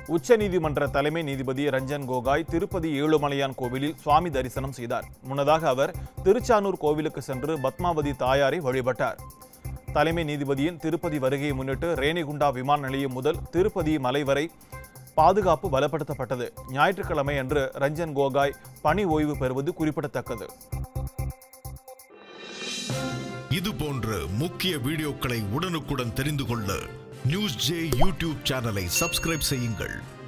உச்சநீதிமன்ற தலைமை நீதிபதி ரஞ்சன் கோகாய் திருப்பதி ஏழுமலையான் கோவிலில் சுவாமி தரிசனம் செய்தார் முன்னதாக அவர் திருச்சானூர் கோவிலுக்கு சென்று பத்மாவதி தாயாரை வழிபட்டார் தலைமை நீதிபதியின் திருப்பதி வருகையை முன்னிட்டு ரேணிகுண்டா விமான நிலையம் முதல் திருப்பதி மலை வரை பாதுகாப்பு பலப்படுத்தப்பட்டது ஞாயிற்றுக்கிழமை அன்று ரஞ்சன் கோகாய் பணி ஓய்வு பெறுவது குறிப்பிடத்தக்கது இது போன்ற முக்கிய வீடியோக்களை உடனுக்குடன் தெரிந்து கொள்ள நியூஸ் ஜே யூடியூப் சேனலை சப்ஸ்கிரைப் செய்யுங்கள்